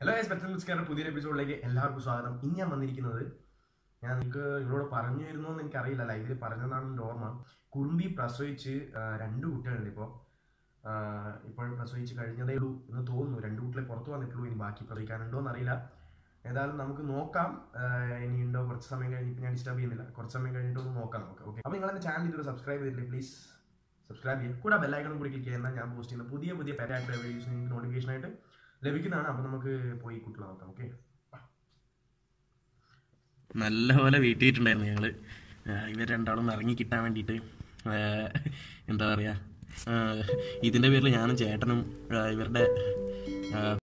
hello spectre മിസ്കാരുടെ പുതിയൊരു എപ്പിസോഡിലേക്ക് എല്ലാവർക്കും സ്വാഗതം ഇന്ന് ഞാൻ വന്നിരിക്കുന്നത് ഞാൻ നിങ്ങൾക്ക് നിങ്ങളോട് പറഞ്ഞു തരുന്നോ എന്ന് എനിക്കറിയില്ല ലൈവിൽ പറഞ്ഞതാണ് എൻ്റെ ഓർമ്മ കുറുമ്പി പ്രസവിച്ച് ആ, രണ്ട് കുട്ടികളുണ്ട് ഇപ്പോൾ ഇപ്പോൾ പ്രസവിച്ച് കഴിഞ്ഞതേ ഉള്ളൂ എന്ന് തോന്നുന്നു രണ്ട് കുട്ടികളെ പുറത്ത് വന്നിട്ടുള്ളൂ ഇനി ബാക്കി പ്രസവിക്കാനുണ്ടോ എന്നറിയില്ല ഏതായാലും നമുക്ക് നോക്കാം ആ, ഇനിയുണ്ടോ കുറച്ച് സമയം കഴിഞ്ഞിട്ട് ഞാൻ ഡിസ്റ്റർബ് ചെയ്യുന്നില്ല കുറച്ച് സമയം കഴിഞ്ഞിട്ട് ഒന്ന് നോക്കാം നമുക്ക് ഓക്കെ അപ്പോൾ നിങ്ങൾ എൻ്റെ ചാനൽ ഇതുവരെ സബ്സ്ക്രൈബ് ചെയ്തില്ലേ പ്ലീസ് സബ്സ്ക്രൈബ് ചെയ്യുക കൂടെ ബെല്ലൈക്കണും കൂടി ക്ലിക്ക് ചെയ്യുന്ന ഞാൻ പോസ്റ്റ് ചെയ്യുന്ന പുതിയ പുതിയ പാരാഗ്രാഫ് വീഡിയോസ് നിങ്ങൾക്ക് നോട്ടിഫിക്കേഷൻ ആയിട്ട് ലഭിക്കുന്നതാണ് അപ്പോൾ നമുക്ക് പോയി കുട്ടികളെ നോക്കാം ഓക്കെ നല്ലപോലെ വീട്ടിയിട്ടുണ്ടായിരുന്നു ഞങ്ങള് ആഹ് ഇവർ രണ്ടാളും ഇറങ്ങി കിട്ടാൻ വേണ്ടിയിട്ട് ആഹ് എന്താ പറയാ ആഹ് ഇതിന്റെ പേരിൽ ഞാനും ചേട്ടനും ആഹ് ഇവരുടെ ആഹ്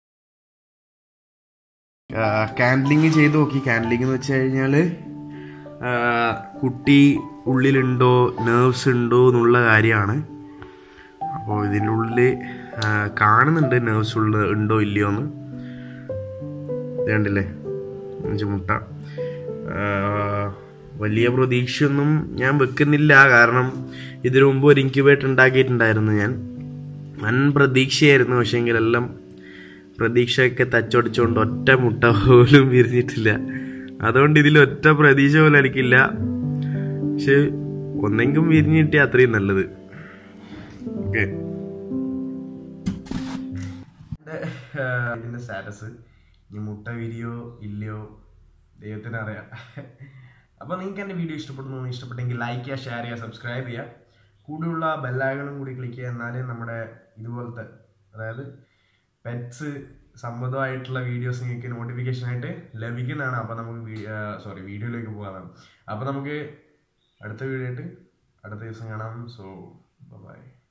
കാൻഡ്ലിങ് ചെയ്ത് നോക്കി കാൻഡ്ലിങ് എന്ന് വെച്ച് കഴിഞ്ഞാൽ ആ, കുട്ടി ഉള്ളിലുണ്ടോ നേർവ്സ് ഉണ്ടോ എന്നുള്ള കാര്യമാണ് അപ്പോൾ ഇതിൻ്റെ ഉള്ളിൽ ആ, കാണുന്നുണ്ട് നേർവ്സ് ഉള്ള ഉണ്ടോ ഇല്ലയോ എന്ന് ഇത് കണ്ടില്ലേ അഞ്ച് മുട്ട ആ, വലിയ പ്രതീക്ഷയൊന്നും ഞാൻ വെക്കുന്നില്ല കാരണം ഇതിനു മുമ്പ് ഒരു ഇൻക്യുബേറ്റർ ഉണ്ടാക്കിയിട്ടുണ്ടായിരുന്നു ഞാൻ വൻ പ്രതീക്ഷയായിരുന്നു പക്ഷേങ്കിൽ എല്ലാം പ്രതീക്ഷയൊക്കെ തച്ചൊടിച്ചുകൊണ്ട് ഒറ്റ മുട്ട പോലും വിരിഞ്ഞിട്ടില്ല അതുകൊണ്ട് ഇതിൽ ഒറ്റ പ്രതീക്ഷ പോലും എനിക്കില്ല പക്ഷെ ഒന്നെങ്കിലും വിരിഞ്ഞ് കിട്ടിയാൽ അത്രയും നല്ലത് ഓക്കെ ഇതിന്റെ സ്റ്റാറ്റസ് ഇനി മുട്ട വിരിയോ ഇല്ലയോ ദൈവത്തിന് അറിയാം അപ്പൊ നിങ്ങൾക്ക് എന്റെ വീഡിയോ ഇഷ്ടപ്പെടുന്നു ഇഷ്ടപ്പെട്ടെങ്കിൽ ലൈക്ക് ചെയ്യുക ഷെയർ ചെയ്യുക സബ്സ്ക്രൈബ് ചെയ്യുക കൂടെയുള്ള ബെല്ലൈക്കണും കൂടി ക്ലിക്ക് ചെയ്യുക എന്നാലേ നമ്മുടെ ഇതുപോലത്തെ അതായത് പെറ്റ്സ് സംബന്ധമായിട്ടുള്ള വീഡിയോസ് നിങ്ങൾക്ക് നോട്ടിഫിക്കേഷൻ ആയിട്ട് ലഭിക്കുന്നതാണ് അപ്പോൾ നമുക്ക് സോറി വീഡിയോയിലേക്ക് പോകാം അപ്പോൾ നമുക്ക് അടുത്ത വീഡിയോ ആയിട്ട് അടുത്ത ദിവസം കാണാം സോ ബൈ